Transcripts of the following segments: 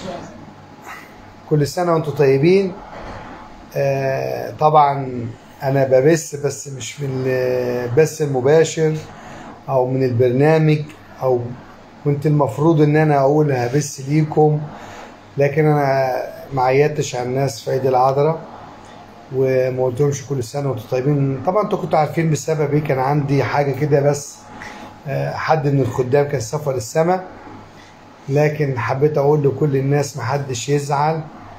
كل سنة وانتم طيبين آه طبعا انا ببث بس مش من البث المباشر او من البرنامج او كنت المفروض ان انا اقول هبث ليكم لكن انا ما عيدتش على الناس في عيد العذراء وما قلتلهمش كل سنه وانتم طيبين طبعا انتوا كنتوا عارفين بسبب ايه كان عندي حاجه كده بس آه، حد من الخدام كان سافر السما لكن حبيت اقول لكل الناس محدش يزعل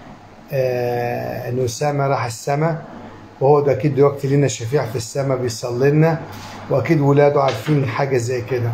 آه، ان اسامه راح السما وهو ده اكيد دلوقتي لنا شفيع في السما بيصلي لنا واكيد ولاده عارفين حاجه زي كده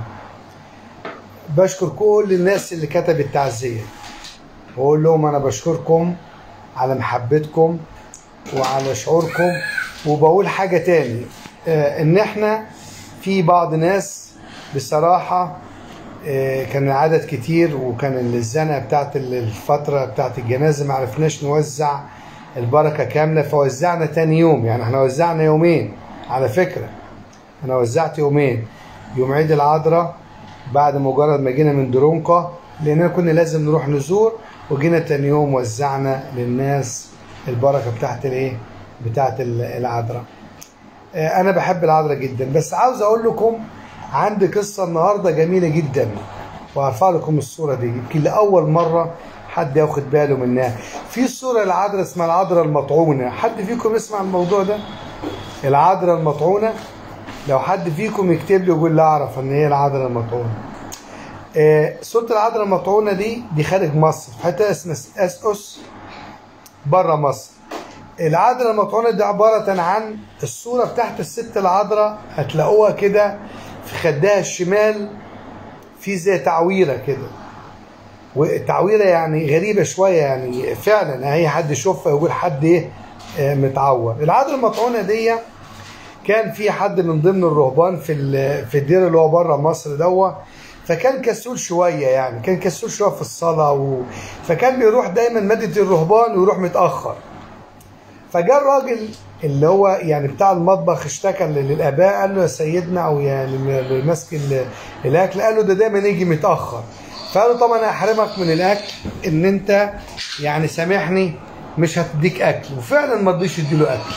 بشكر كل الناس اللي كتبت تعزيه واقول لهم انا بشكركم على محبتكم وعلى شعوركم وبقول حاجه تاني آه، ان احنا في بعض ناس بصراحه آه، كان العدد كتير وكان الزنقه بتاعت الفتره بتاعت الجنازه ما عرفناش نوزع البركه كامله فوزعنا تاني يوم يعني احنا وزعنا يومين على فكره انا وزعت يومين يوم عيد العذراء بعد مجرد ما جينا من درونكا لاننا كنا لازم نروح نزور وجينا تاني يوم وزعنا للناس البركه بتاعت الايه بتاعت العذراء آه، انا بحب العذراء جدا بس عاوز اقول لكم عندي قصه النهارده جميله جدا وهرفع لكم الصوره دي يمكن لاول مره حد ياخد باله منها في صوره العذراء اسمها العذراء المطعونه حد فيكم يسمع الموضوع ده العذراء المطعونه لو حد فيكم يكتب لي يقول لي اعرف ان هي العذراء المطعونه آه، صوره العذراء المطعونه دي دي خارج مصر في حته اسمها اسقس بره مصر العذراء المطعونه دي عباره عن الصوره بتاعت الست العذراء هتلاقوها كده في خدها الشمال في زي تعويره كده وتعويره يعني غريبه شويه يعني فعلا اي حد يشوفها يقول حد ايه آه، متعور العذراء المطعونه دي كان في حد من ضمن الرهبان في ال- في الدير اللي هو بره مصر دوا فكان كسول شويه يعني كان كسول شويه في الصلاه و... فكان بيروح دايما ماده الرهبان ويروح متاخر فجاء الراجل اللي هو يعني بتاع المطبخ اشتكى للاباء قال له يا سيدنا او يعني اللي ماسك ال- الاكل قال له ده دايما يجي متاخر فقال له طبعا انا هحرمك من الاكل ان انت يعني سامحني مش هتديك اكل وفعلا ما رضيش يديله اكل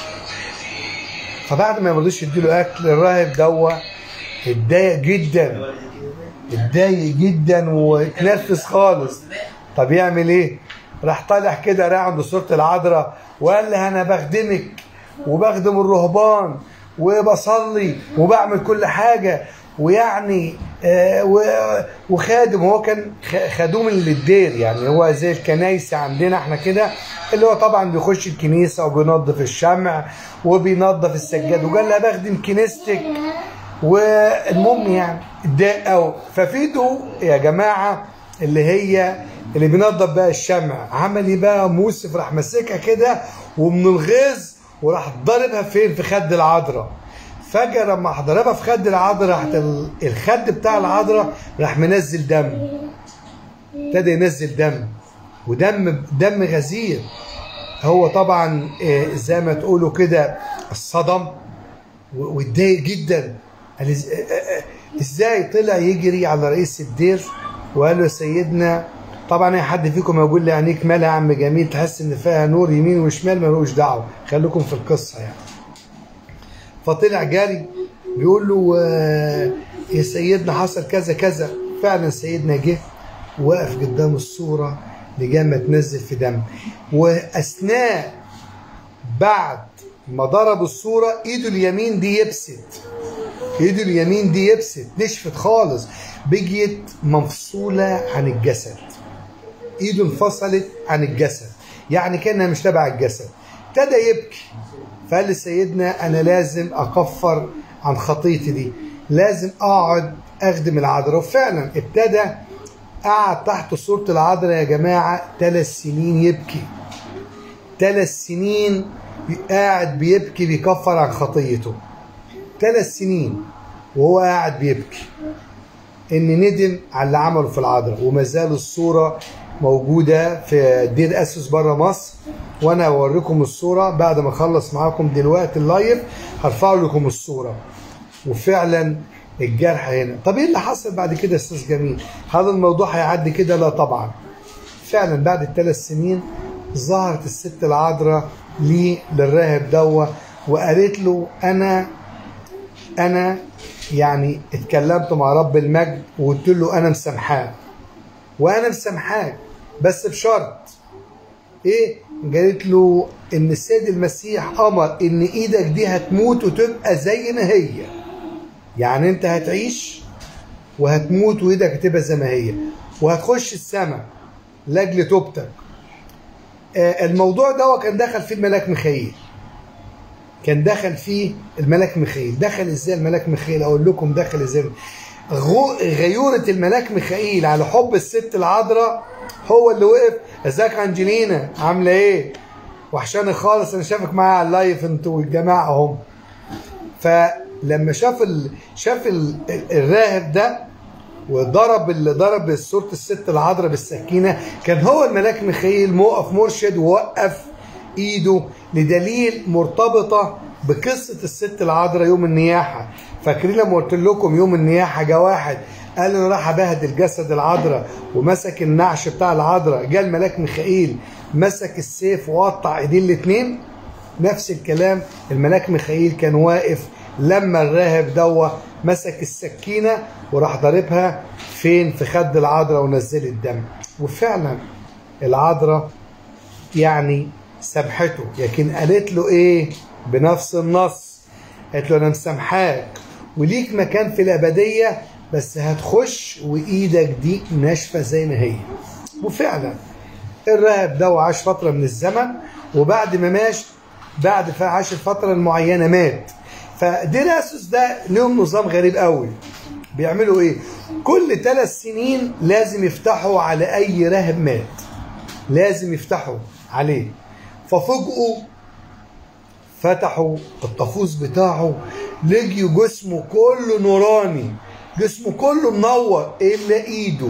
فبعد ما يرضيش يديله اكل الراهب دوا اتضايق جدا اتضايق جدا واتنرفز خالص طب يعمل ايه؟ راح طالع كده راح عند صورة العذراء وقال لها انا بخدمك وبخدم الرهبان وبصلي وبعمل كل حاجة ويعني آه و- وخادم هو كان خ- خدوم للدير يعني هو زي الكنايس عندنا احنا كده اللي هو طبعا بيخش الكنيسة وبينظف الشمع وبينظف السجاد وقال لها بخدم كنيستك والمهم يعني اتضايق قوي ففيدو يا جماعه اللي هي اللي بينظف بقى الشمع عمل ايه بقى موسف راح ماسكها كده ومن الغيظ وراح ضاربها فين في خد العذراء فجاه لما ضربها في خد العذراء راحت ال- الخد بتاع العذراء راح منزل دم ابتدى ينزل دم ودم دم غزير هو طبعا آه، زي ما تقولوا كده الصدم و- واتضايق جدا قال إز- آه، آه، ازاي طلع يجري على رئيس الدير وقال له يا سيدنا طبعا اي حد فيكم يقول لي عينيك مالها يا عم جميل تحس ان فيها نور يمين وشمال ملوش دعوه خليكم في القصه يعني فطلع جري بيقول له آه، يا سيدنا حصل كذا كذا فعلا سيدنا جه وقف قدام الصوره لجاه ما تنزل في دم واثناء بعد ما ضرب الصوره ايده اليمين دي يبست ايده اليمين دي يبست نشفت خالص بقيت مفصوله عن الجسد ايده انفصلت عن الجسد يعني كانها مش تبع الجسد ابتدى يبكي فقال لسيدنا انا لازم اكفر عن خطيتي دي لازم اقعد اخدم العذراء وفعلا ابتدى قعد تحت صورة العذراء يا جماعة ثلاث سنين يبكي ثلاث سنين قاعد بيبكي بيكفر عن خطيته ثلاث سنين وهو قاعد بيبكي ان ندم على اللي عمله في العذراء وما زال الصوره موجوده في دير اسس بره مصر وانا اوريكم الصوره بعد ما اخلص معاكم دلوقتي اللايف هرفع لكم الصوره وفعلا الجرح هنا طب ايه اللي حصل بعد كده يا استاذ جميل هل الموضوع هيعدي كده لا طبعا فعلا بعد الثلاث سنين ظهرت الست العذراء ليه للراهب دوا وقالت له انا انا يعني اتكلمت مع رب المجد وقلت له انا مسامحاك وانا مسامحاك بس بشرط ايه قالت له ان السيد المسيح امر ان ايدك دي هتموت وتبقى زي ما هي يعني انت هتعيش وهتموت وايدك هتبقى زي ما هي وهتخش السماء لاجل توبتك آه الموضوع ده كان دخل فيه الملاك ميخائيل كان دخل فيه الملاك ميخائيل دخل ازاي الملاك ميخائيل اقول لكم دخل ازاي غو- غيورة الملاك ميخائيل على حب الست العذراء هو اللي وقف ازيك يا انجلينا عامله ايه وحشاني خالص انا شافك معايا على اللايف انتوا والجماعه اهم فلما شاف ال... شاف ال... الراهب ده وضرب اللي ضرب صورة الست العذراء بالسكينة كان هو الملاك ميخائيل موقف مرشد ووقف ايده لدليل مرتبطة بقصة الست العذراء يوم النياحة فاكرين لما قلت لكم يوم النياحة جه واحد قال انا راح ابهدل جسد العذراء ومسك النعش بتاع العذراء جه الملاك ميخائيل مسك السيف وقطع ايدين الاتنين نفس الكلام الملاك ميخائيل كان واقف لما الراهب دوا مسك السكينه وراح ضاربها فين في خد العذراء ونزل الدم وفعلا العذراء يعني سامحته لكن قالت له ايه بنفس النص قالت له انا مسامحاك وليك مكان في الابديه بس هتخش وايدك دي ناشفه زي ما هي وفعلا الراهب ده عاش فتره من الزمن وبعد ما ماش بعد ف- عاش الفتره المعينه مات فديراسوس ده لهم نظام غريب قوي بيعملوا ايه كل ثلاث سنين لازم يفتحوا على اي راهب مات لازم يفتحوا عليه ففجأوا فتحوا الطفوس بتاعه لقيوا جسمه كله نوراني جسمه كله منور الا ايده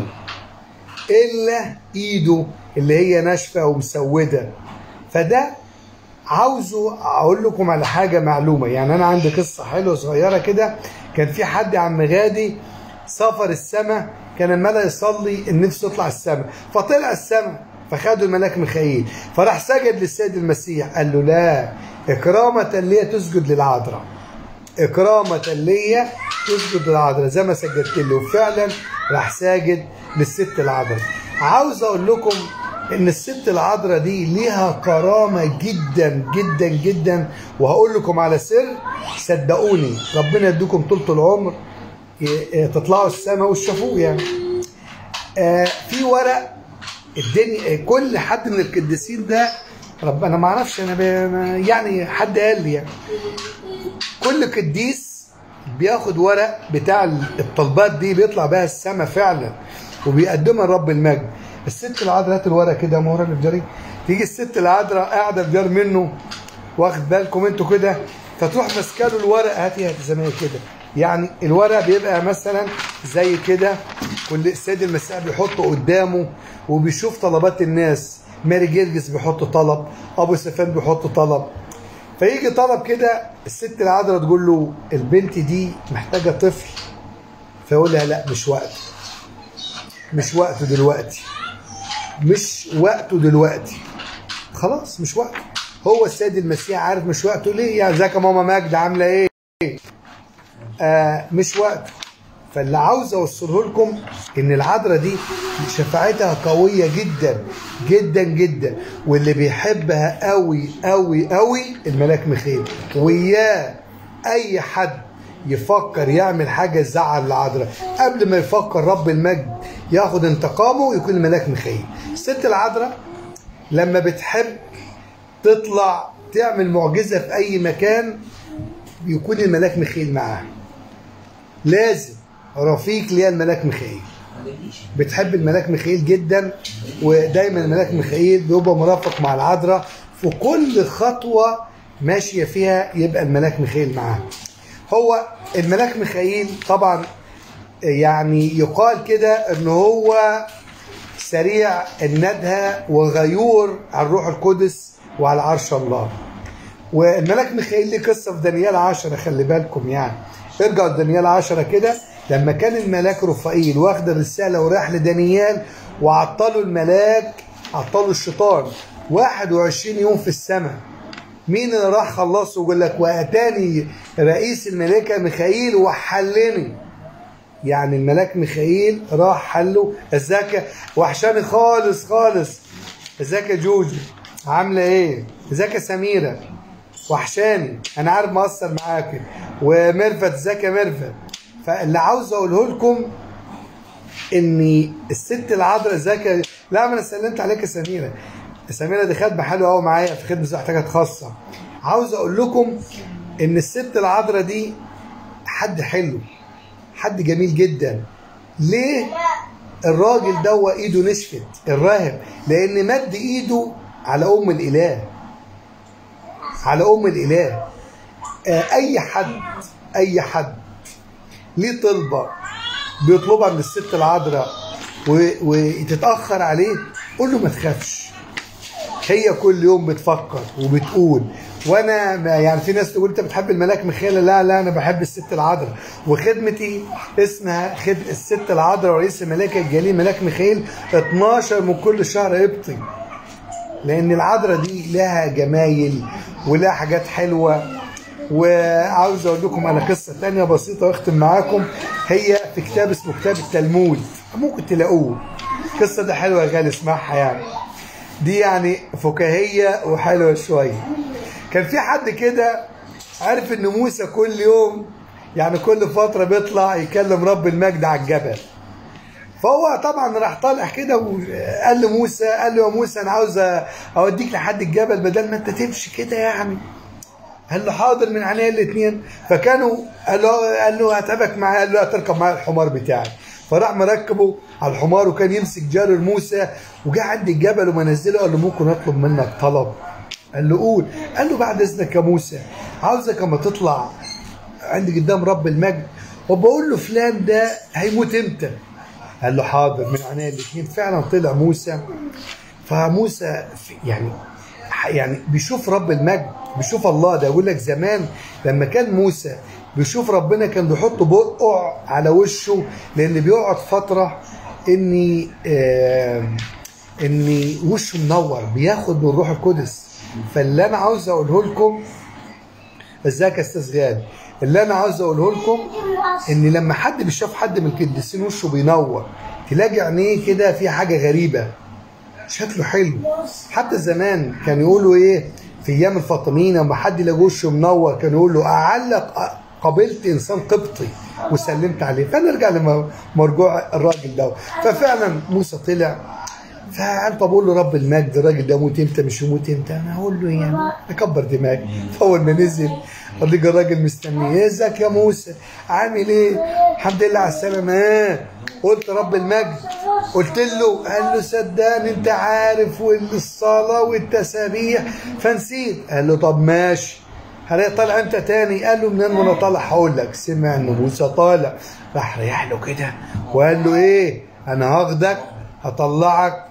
الا ايده اللي هي ناشفه ومسوده فده عاوزه اقول لكم على حاجه معلومه يعني انا عندي قصه حلوه صغيره كده كان في حد يا عم غادي سافر السماء كان الملا يصلي ان نفسه يطلع السماء فطلع السماء فخدوا الملاك ميخائيل فراح سجد للسيد المسيح قال له لا إكرامة لي تسجد للعذراء إكرامة لي تسجد للعذراء زي ما سجدت له وفعلا راح ساجد للست العذراء عاوز أقول لكم إن الست العذراء دي ليها كرامة جدا جدا جدا وهقول لكم على سر صدقوني ربنا يديكم طولة العمر ي- تطلعوا السماء وتشوفوه يعني آه في ورق الدنيا كل حد من القديسين ده رب انا ما اعرفش انا ب- ما- يعني حد قال لي يعني كل قديس بياخد ورق بتاع الطلبات دي بيطلع بيها السما فعلا وبيقدمها لرب المجد الست العذراء هات الورق كده مهرة اللي في جاري تيجي الست العذراء قاعده في جار منه واخد بالكم انتوا كده فتروح ماسكه له الورق هاتي هاتي زي ما هي كده يعني الورق بيبقى مثلا زي كده كل السيد المسيح بيحطه قدامه وبيشوف طلبات الناس ماري جرجس بيحط طلب ابو سفيان بيحط طلب فيجي طلب كده الست العذراء تقول له البنت دي محتاجه طفل فيقول لها لا مش وقته مش وقته دلوقتي مش وقته دلوقتي خلاص مش وقته هو السيد المسيح عارف مش وقته ليه يعني ازيك يا ماما ماجدة عامله ايه آه مش وقته فاللي عاوز اوصله لكم ان العذراء دي شفاعتها قويه جدا جدا جدا واللي بيحبها قوي قوي قوي الملاك ميخائيل وياه اي حد يفكر يعمل حاجه تزعل العذراء قبل ما يفكر رب المجد ياخد انتقامه يكون الملاك ميخائيل الست العذراء لما بتحب تطلع تعمل معجزه في اي مكان يكون الملاك ميخائيل معاها لازم رفيق ليها الملاك ميخائيل بتحب الملاك ميخائيل جدا ودايما الملاك ميخائيل بيبقى مرافق مع العذراء في كل خطوه ماشيه فيها يبقى الملاك ميخائيل معاها هو الملاك ميخائيل طبعا يعني يقال كده ان هو سريع الندهه وغيور على الروح القدس وعلى عرش الله والملاك ميخائيل ليه قصه في دانيال 10 خلي بالكم يعني ارجعوا لدانيال 10 كده لما كان الملاك رفائيل واخد الرساله وراح لدانيال وعطله الملاك عطلوا الشيطان 21 يوم في السماء مين اللي راح خلصه ويقول لك واتاني رئيس الملائكه ميخائيل وحلني يعني الملاك ميخائيل راح حله ازيك وحشاني خالص خالص ازيك يا جوجو عامله ايه ازيك يا سميره وحشاني انا عارف مقصر معاكي وميرفت ازيك يا ميرفت فاللي عاوز اقوله لكم ان الست العذراء ازيك يا- لا ما انا سلمت عليك يا سميره سميره دي خدمه حلوه قوي معايا في خدمه احتياجات خاصه عاوز اقول لكم ان الست العذراء دي حد حلو حد جميل جدا ليه الراجل ده ايده نشفت الراهب لان مد ايده على ام الاله على ام الاله آه، اي حد اي حد ليه طلبه بيطلبها من الست العذراء و- وتتاخر عليه قول له ما تخافش هي كل يوم بتفكر وبتقول وانا ما- يعني في ناس تقول انت بتحب الملاك ميخائيل لا لا انا بحب الست العذراء وخدمتي اسمها خد الست العذراء ورئيس الملائكه الجليل ملاك ميخائيل 12 من كل شهر ابطي لان العذراء دي لها جمايل ولها حاجات حلوه وعاوز اقول لكم انا قصه تانية بسيطه واختم معاكم هي في كتاب اسمه كتاب التلمود ممكن تلاقوه القصه دي حلوه يا غالي اسمعها يعني دي يعني فكاهيه وحلوه شويه كان في حد كده عارف ان موسى كل يوم يعني كل فتره بيطلع يكلم رب المجد على الجبل فهو طبعا راح طالع كده وقال لموسى قال له يا موسى انا عاوز اوديك لحد الجبل بدل ما انت تمشي كده يعني قال له حاضر من عينيا الاثنين فكانوا قال له قال له هتبك معايا قال له هتركب معايا الحمار بتاعي فراح مركبه على الحمار وكان يمسك جار موسى وجه عند الجبل وما نزله قال له ممكن اطلب منك طلب قال له قول قال له بعد اذنك يا موسى عاوزك اما تطلع عند قدام رب المجد وبقول له فلان ده هيموت امتى قال له حاضر من عينيا الاثنين فعلا طلع موسى فموسى في- يعني يعني بيشوف رب المجد بيشوف الله ده يقول لك زمان لما كان موسى بيشوف ربنا كان بيحط بقع على وشه لان بيقعد فتره اني آه اني وشه منور بياخد من الروح القدس فاللي انا عاوز اقوله لكم ازيك يا استاذ غالي اللي انا عاوز اقوله لكم ان لما حد بيشوف حد من القديسين وشه بينور تلاقي عينيه كده في حاجه غريبه شكله حلو حتى زمان كانوا يقولوا ايه في ايام الفاطميين لما حد يلاقي وشه منور كانوا يقولوا اعلق قابلت انسان قبطي وسلمت عليه فنرجع لمرجوع الراجل ده ففعلا موسى طلع فقال طب اقول له رب المجد الراجل ده يموت امتى مش يموت امتى انا هقول له يعني اكبر دماغي فاول ما نزل لقى الراجل مستنيه ازيك يا موسى عامل ايه الحمد لله على السلامه اه قلت رب المجد قلت له قال له صدقني انت عارف والصلاه والتسابيح فنسيت قال له طب ماشي هلاقي طالع امتى تاني قال له منين وانا طالع هقول لك سمع ان موسى طالع راح ريح له كده وقال له ايه انا هاخدك هطلعك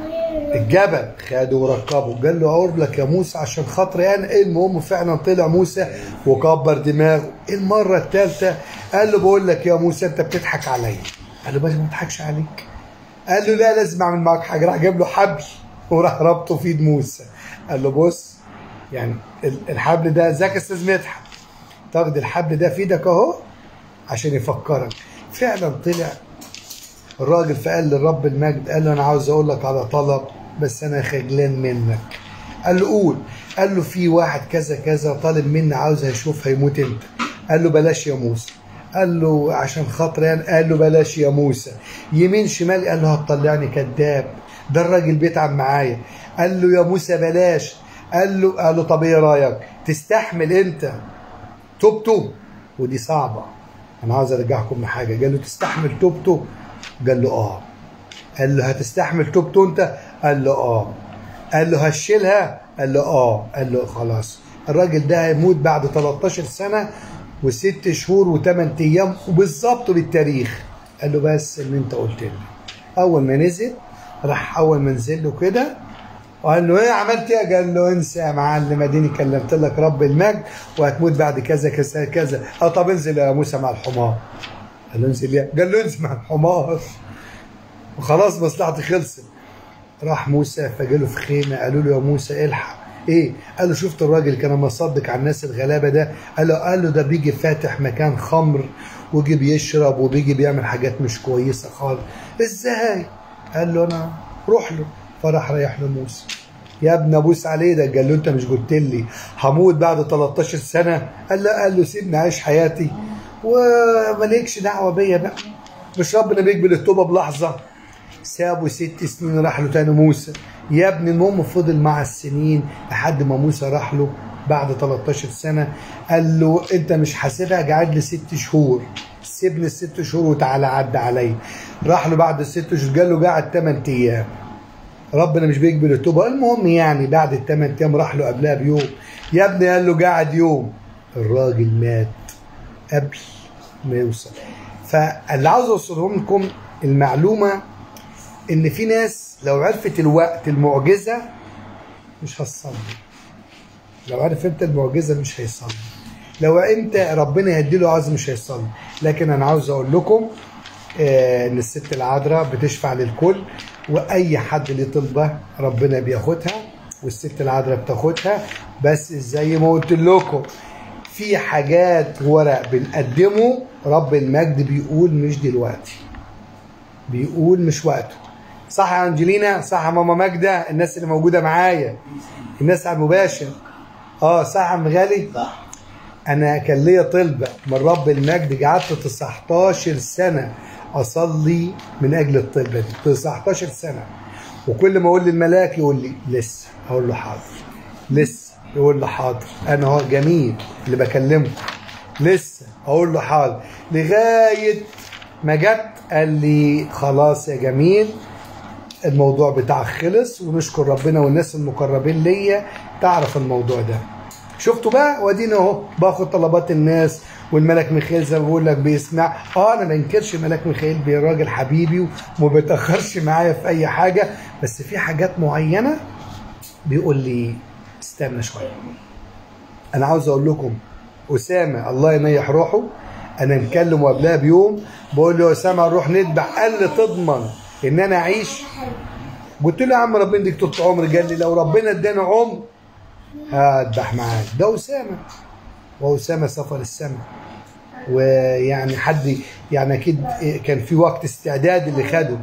الجبل خده وركبه قال له اقول لك يا موسى عشان خاطري انا إيه المهم فعلا طلع موسى وكبر دماغه المره الثالثه قال له بقول لك يا موسى انت بتضحك عليا قال له بس ما اضحكش عليك قال له لا لازم اعمل معاك حاجه راح جاب له حبل وراح ربطه في ايد موسى قال له بص يعني ال- الحبل ده ازيك يا استاذ مدحت تاخد الحبل ده في ايدك اهو عشان يفكرك فعلا طلع الراجل فقال للرب المجد قال له انا عاوز اقول لك على طلب بس انا خجلان منك قال له قول قال له في واحد كذا كذا طالب مني عاوز اشوف هيموت امتى قال له بلاش يا موسى قال له عشان خاطري انا قال له بلاش يا موسى يمين شمال قال له هتطلعني كذاب ده الراجل بيتعب معايا قال له يا موسى بلاش قال له قال له طب ايه رايك تستحمل انت توبته ودي صعبه انا عاوز ارجعكم لحاجه قال له تستحمل توبته قال له اه قال له هتستحمل توبته انت قال له اه قال له هشيلها قال له اه قال له خلاص الراجل ده هيموت بعد 13 سنه وست شهور وثمان ايام وبالظبط بالتاريخ قال له بس اللي انت قلت لي اول ما نزل راح اول ما نزل له كده وقال له ايه عملت ايه؟ قال له انسى يا معلم اديني كلمت لك رب المجد وهتموت بعد كذا كذا كذا اه طب انزل يا موسى مع الحمار قال له انزل يا قال له انزل مع الحمار وخلاص مصلحتي خلصت راح موسى فجاله في خيمه قالوا له يا موسى الحق ايه قال له شفت الراجل كان مصدق على الناس الغلابه ده قال له قال له ده بيجي فاتح مكان خمر ويجي بيشرب وبيجي بيعمل حاجات مش كويسه خالص ازاي قال له انا روح له فراح رايح له موسى يا ابن ابوس عليه ده قال له انت مش قلت لي هموت بعد 13 سنه قال له قال له سيبني اعيش حياتي ومالكش دعوه بيا بقى مش ربنا بيقبل التوبه بلحظه سابوا ست سنين راح له تاني موسى يا ابني المهم فضل مع السنين لحد ما موسى راح له بعد 13 سنه قال له انت مش حاسبها قاعد لي ست شهور سيبني الست شهور وتعالى عدى عليا راح له بعد الست شهور قال له قاعد 8 ايام ربنا مش بيقبل التوبه المهم يعني بعد الثمان ايام راح له قبلها بيوم يا ابني قال له قاعد يوم الراجل مات قبل ما يوصل فاللي عاوز اوصله لكم المعلومه ان في ناس لو عرفت الوقت المعجزه مش هتصلي لو عرف انت المعجزه مش هيصلي لو انت ربنا يديله عظم مش هيصلي لكن انا عاوز اقول لكم آه، ان الست العذراء بتشفع للكل واي حد ليه طلبه ربنا بياخدها والست العذراء بتاخدها بس زي ما قلت لكم في حاجات ورق بنقدمه رب المجد بيقول مش دلوقتي بيقول مش وقته صح يا انجلينا صح يا ماما ماجده الناس اللي موجوده معايا الناس على المباشر اه صح يا عم غالي صح انا كان ليا طلبه من رب المجد قعدت 19 سنه اصلي من اجل الطلبه دي 19 سنه وكل ما اقول للملاك يقول لي لسه اقول له حاضر لسه يقول له حاضر انا هو جميل اللي بكلمه لسه اقول له حاضر لغايه ما جت قال لي خلاص يا جميل الموضوع بتاعك خلص ونشكر ربنا والناس المقربين ليا تعرف الموضوع ده شفتوا بقى وادينا اهو باخد طلبات الناس والملك ميخائيل زي ما بقول لك بيسمع اه انا ما انكرش ملك ميخائيل بي- راجل حبيبي وما بيتاخرش معايا في اي حاجه بس في حاجات معينه بيقول لي استنى شويه انا عاوز اقول لكم اسامه الله ينيح روحه انا مكلمه قبلها بيوم بقول له يا اسامه نروح نذبح قال لي تضمن ان انا اعيش قلت له يا عم ربنا يديك طول عمر قال لي لو ربنا اداني عمر هذبح معاك ده اسامه واسامه سفر السماء ويعني حد يعني اكيد كان في وقت استعداد اللي خده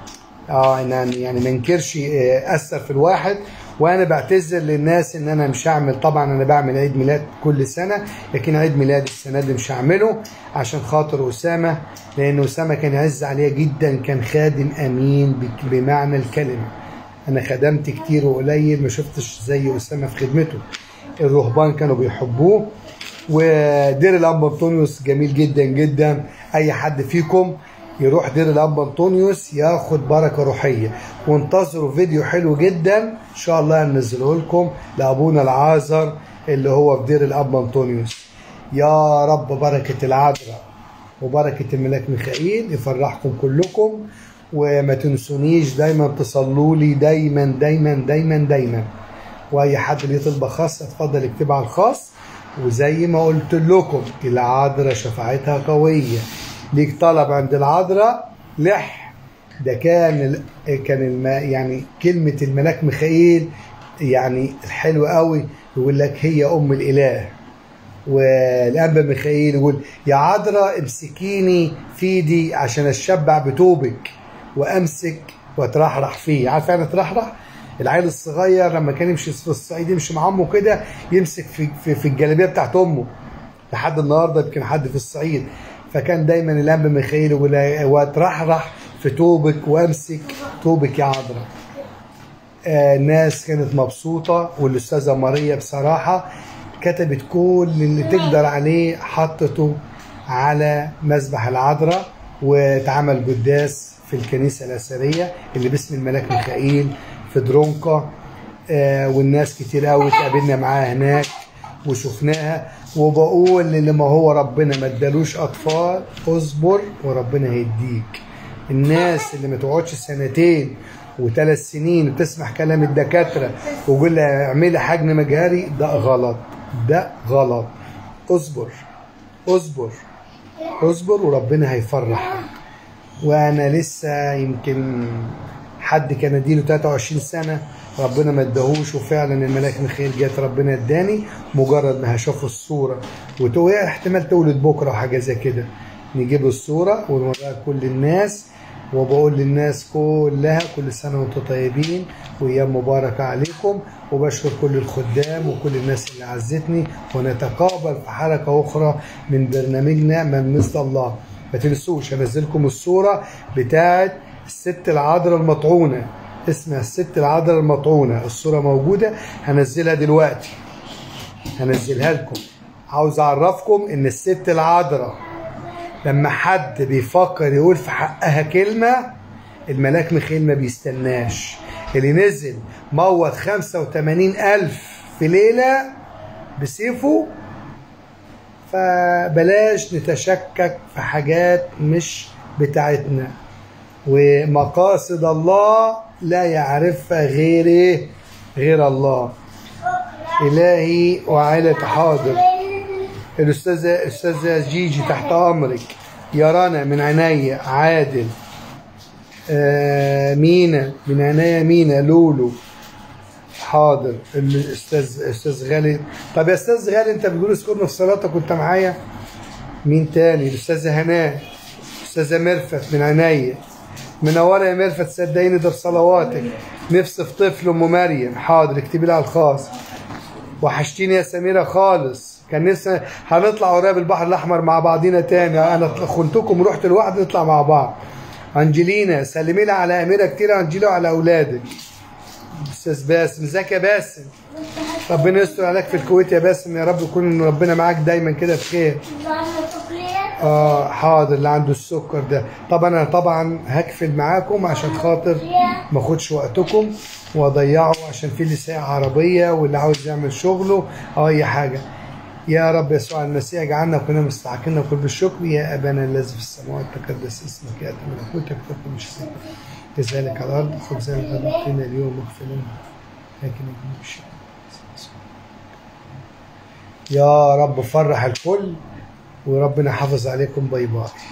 اه يعني يعني ما انكرش آه، اثر في الواحد وانا بعتذر للناس ان انا مش هعمل طبعا انا بعمل عيد ميلاد كل سنه لكن عيد ميلاد السنه دي مش هعمله عشان خاطر اسامه لان اسامه كان يعز عليا جدا كان خادم امين بك- بمعنى الكلمه انا خدمت كتير وقليل ما شفتش زي اسامه في خدمته الرهبان كانوا بيحبوه ودير الاب انطونيوس جميل جدا جدا اي حد فيكم يروح دير الاب انطونيوس ياخد بركه روحيه وانتظروا فيديو حلو جدا ان شاء الله هننزله لكم لابونا العازر اللي هو في دير الاب انطونيوس يا رب بركه العذراء وبركه الملاك ميخائيل يفرحكم كلكم وما تنسونيش دايما تصلوا لي دايما دايما دايما دايما واي حد ليه طلبه خاصه اتفضل اكتبها على الخاص وزي ما قلت لكم العذراء شفاعتها قويه ليك طلب عند العذراء لح ده كان ال... كان الم... يعني كلمه الملاك ميخائيل يعني الحلو قوي يقول لك هي ام الاله والانبا ميخائيل يقول يا عذراء امسكيني في ايدي عشان اتشبع بتوبك وامسك واترحرح فيه عارف يعني اترحرح العيل الصغير لما كان يمشي في الصعيد يمشي مع امه كده يمسك في في, في الجلابيه بتاعت امه لحد النهارده يمكن حد في الصعيد فكان دايما الانبا ميخائيل يقول واترحرح في توبك وامسك توبك يا عذراء آه، الناس كانت مبسوطة والأستاذة ماريا بصراحة كتبت كل اللي تقدر عليه حطته على مسبح العذراء واتعمل قداس في الكنيسة الأثرية اللي باسم الملاك ميخائيل في درونكا آه، والناس كتير قوي اتقابلنا معاها هناك وشفناها وبقول اللي ما هو ربنا ما ادالوش اطفال اصبر وربنا هيديك الناس اللي ما تقعدش سنتين وثلاث سنين وتسمع كلام الدكاتره ويقول لها اعملي حجم مجهري ده غلط ده غلط اصبر اصبر اصبر وربنا هيفرحك وانا لسه يمكن حد كان اديله 23 سنه ربنا ما اداهوش وفعلا الملاك ميخائيل جت ربنا اداني مجرد ما هشوف الصوره وتقول احتمال تولد بكره وحاجه زي كده نجيب الصوره ونوريها لكل الناس وبقول للناس كلها كل سنه وانتم طيبين وايام مباركه عليكم وبشكر كل الخدام وكل الناس اللي عزتني ونتقابل في حلقه اخرى من برنامجنا من مثل الله ما تنسوش هنزلكم الصوره بتاعت الست العذراء المطعونه اسمها الست العذراء المطعونه الصوره موجوده هنزلها دلوقتي هنزلها لكم عاوز اعرفكم ان الست العذراء لما حد بيفكر يقول في حقها كلمه الملاك ميخائيل ما بيستناش اللي نزل موت 85 ألف في ليلة بسيفه فبلاش نتشكك في حاجات مش بتاعتنا ومقاصد الله لا يعرفها غير إيه؟ غير الله إلهي وعائلة حاضر الأستاذة الأستاذة جيجي تحت أمرك يا رنا من عينيا عادل آه مينا من عينيا مينا لولو حاضر الاستاذ استاذ غالي طب يا استاذ غالي انت بتقول اذكرنا في صلاتك وانت معايا مين تاني الاستاذه هناء استاذه مرفت من عينيا منوره يا مرفت صدقيني ده بصلواتك نفسي في طفل ام مريم حاضر اكتبي لها الخاص وحشتيني يا سميره خالص كان نفسي هنطلع قريب البحر الاحمر مع بعضينا تاني انا خنتكم ورحت لوحدي نطلع مع بعض انجلينا سلمي لي على اميره كتير انجيلا وعلى اولادك استاذ باسم ازيك يا باسم ربنا يستر عليك في الكويت يا باسم يا رب يكون ربنا معاك دايما كده في خير اه حاضر اللي عنده السكر ده طبعا انا طبعا هقفل معاكم عشان خاطر ما اخدش وقتكم واضيعه عشان في اللي سايق عربيه واللي عاوز يعمل شغله او اي حاجه يا رب يسوع المسيح اجعلنا كلنا مستحقين كل بالشكر يا ابانا الذي في السماوات تقدس اسمك ياتي ملكوتك تكن مشيئتك كذلك على الارض خبزنا غدانا اليوم اغفر لنا لكن الشر يا رب فرح الكل وربنا يحافظ عليكم باي باي